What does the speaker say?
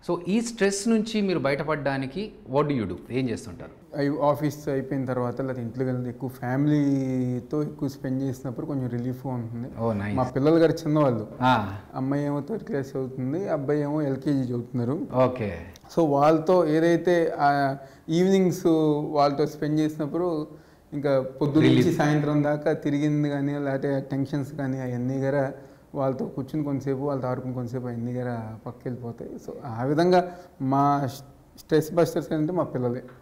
so ఈ stress నుంచి మీరు బయటపడడానికి వాట్ యూ డూ ఏం చేస్తుంటారు అయి ఆఫీస్ అయిపోయిన తర్వాత లేదా ఇంట్లో వెళ్ళి ఎక్కువ ఫ్యామిలీతో ఎక్కువ స్పెండ్ చేసినప్పుడు కొంచెం రిలీఫ్గా ఉంటుంది ఓ నైస్ మా పిల్లలు గారు చిన్నవాళ్ళు అమ్మాయి ఏమో థర్డ్ క్లాస్ చదువుతుంది అబ్బాయి ఏమో ఎల్కేజీ చదువుతున్నారు ఓకే సో వాళ్ళతో ఏదైతే ఆ ఈవినింగ్స్ వాళ్ళతో స్పెండ్ చేసినప్పుడు ఇంకా పొద్దున్న నుంచి సాయంత్రం దాకా తిరిగింది కానీ లేకపోతే టెన్షన్స్ కానీ అవన్నీ గారా వాళ్ళతో కూర్చుని కొంతసేపు వాళ్ళతో ఆడుకుని కొంతసేపు అవన్నీ గారా పక్కకి వెళ్ళిపోతాయి సో ఆ విధంగా మా స్ట్రెస్ బస్టర్స్ అంటే మా పిల్లలే